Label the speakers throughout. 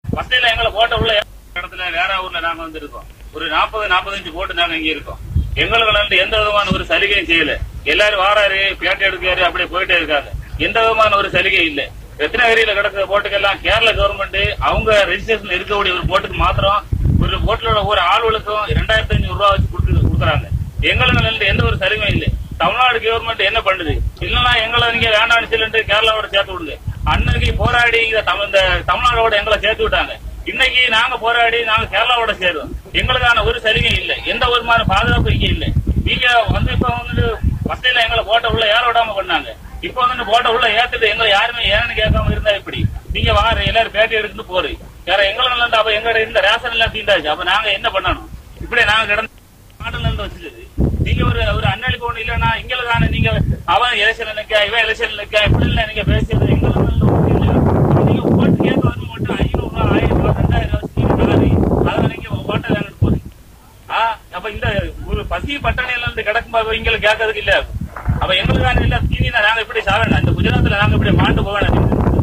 Speaker 1: பஸ்ல எங்களை போட்ட உள்ள இடத்துல வேற ஊர்ல நாங்க வந்து இருக்கோம் ஒரு நாற்பது நாற்பத்தஞ்சு போட்டு நாங்க இங்க இருக்கோம் எங்களுக்கு வந்து எந்த விதமான ஒரு சலுகையும் செய்யல எல்லாரும் வாராரு பேட்டை எடுக்காரு அப்படியே போயிட்டே இருக்காங்க எந்த விதமான ஒரு சலுகை இல்ல ரத்னகிரியில கிடக்கிற போட்டுக்கெல்லாம் கேரள கவர்மெண்ட் அவங்க ரெஜிஸ்ட்ரேஷன் இருக்கக்கூடிய ஒரு போட்டுக்கு மாத்திரம் ஒரு போட்டுல ஒரு ஆளுகளுக்கும் ரெண்டாயிரத்தி ஐநூறு ரூபா வச்சு கொடுத்து கொடுக்குறாங்க எங்களுக்கு எந்த ஒரு சலுகையும் இல்லை தமிழ்நாடு கவர்மெண்ட் என்ன பண்ணுது இல்லன்னா எங்களை நீங்க வேண்டாம்னு சொல்லிட்டு கேரளாவோட சேர்த்து விடுங்க அன்னைக்கு போராடி இந்த தமிழ் இந்த தமிழ்நாடோட எங்களை சேர்த்து விட்டாங்க இன்னைக்கு நாங்க போராடி நாங்க கேரளாவோட சேருவோம் எங்களுக்கான ஒரு சலுகை இல்லை எந்த விதமான பாதுகாப்பு இங்க இல்லை நீங்க வந்து இப்ப வந்து பஸ்ல எங்களை போட்ட உள்ள ஏற விடாம பண்ணாங்க இப்ப வந்து போட்ட உள்ள ஏத்துட்டு எங்களை யாருமே ஏன்னு கேட்காம இருந்தா இப்படி நீங்க வாரு எல்லாரும் பேட்டி எடுத்துட்டு போரு வேற எங்களை வந்து அப்ப எங்க இந்த ரேஷன் எல்லாம் தீண்டாச்சு அப்ப நாங்க என்ன பண்ணணும் இப்படி நாங்க கிடந்து மாடல் இருந்து வச்சுக்குது நீங்க ஒரு ஒரு அண்ணனுக்கு ஒண்ணு இல்லன்னா எங்களுக்கான நீங்க அவன் எலெக்ஷன் நிக்க இவன் எலெக்ஷன் நிக்க இப்படி இல்ல நீங்க பேசுறது எங்களுக்கு நல்ல ஒண்ணும் இல்ல. அப்ப நீங்க ஓட்டு கேட்க வந்து மட்டும் ஐநூறு ரூபாய் ஆயிரம் ரூபாய் ரெண்டாயிரம் ரூபாய் வச்சு நீங்க தராது அதை நீங்க ஓட்டை வாங்கிட்டு போறீங்க ஆ, அப்ப இந்த ஒரு பசி பட்டணையில இருந்து கிடக்கும் எங்களுக்கு கேட்கறதுக்கு இல்ல அப்ப எங்களுக்கான இல்ல தீனி நாங்க இப்படி சாகணும் இந்த குஜராத்ல நாங்க இப்படி மாண்டு போவேன்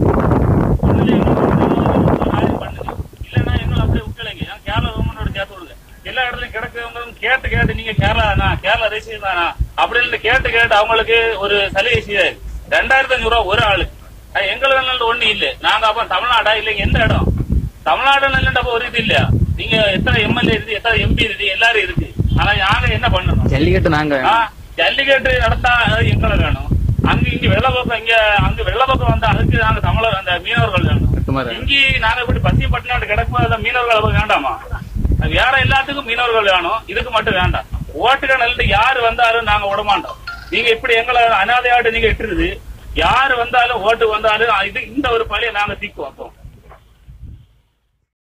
Speaker 1: இல்லன்னா எங்களை அப்படியே விட்டுலைங்க ஏன் கேரளா கவர்மெண்டோட சேர்த்து விடுங்க எல்லா இடத்துலயும் கிடக்கிறவங்களும் கேட்டு கேட்டு நீங்க கேரளா தானா கேரளா தேசியம் தானா அப்படின்னு கேட்டு கேட்டு அவங்களுக்கு ஒரு சலுகை செய்யாது ரெண்டாயிரத்தி அஞ்சு ரூபா ஒரு ஆளுக்கு அது எங்களுக்கு நல்ல ஒண்ணு இல்ல நாங்க அப்ப தமிழ்நாடா இல்லைங்க எந்த இடம் தமிழ்நாடு நல்ல அப்ப ஒரு இது இல்லையா நீங்க எத்தனை எம்எல்ஏ இருக்கு எத்தனை எம்பி இருக்கு எல்லாரும் இருக்கு ஆனா நாங்க என்ன பண்ணணும்
Speaker 2: ஜல்லிக்கட்டு நாங்க
Speaker 1: ஆ, ஜல்லிக்கட்டு நடத்தா அது எங்களை வேணும் அங்க இங்க வெள்ளப்பக்கம் இங்க அங்க வெள்ளப்பக்கம் வந்தா அதுக்கு நாங்க தமிழர் அந்த மீனவர்கள் வேணும்
Speaker 2: கட்டுமாறு.
Speaker 1: இங்கே நாங்க இப்படி பசி பட்டினாட்டு கிடக்கும்போது அந்த மீனவர்கள் அப்ப வேண்டாமா அது வேற எல்லாத்துக்கும் மீனவர்கள் வேணும் இதுக்கு மட்டும் வேண்டாம் ஓட்டுகள் நல்லது யாரு வந்தாலும் நாங்க விட மாட்டோம் நீங்க இப்படி எங்களை அனாதையாட்டு நீங்க இட்டுருது யாரு வந்தாலும் ஓட்டு வந்தாலும் இது இந்த ஒரு பழிய நாங்க தீக்குவோம் அப்போ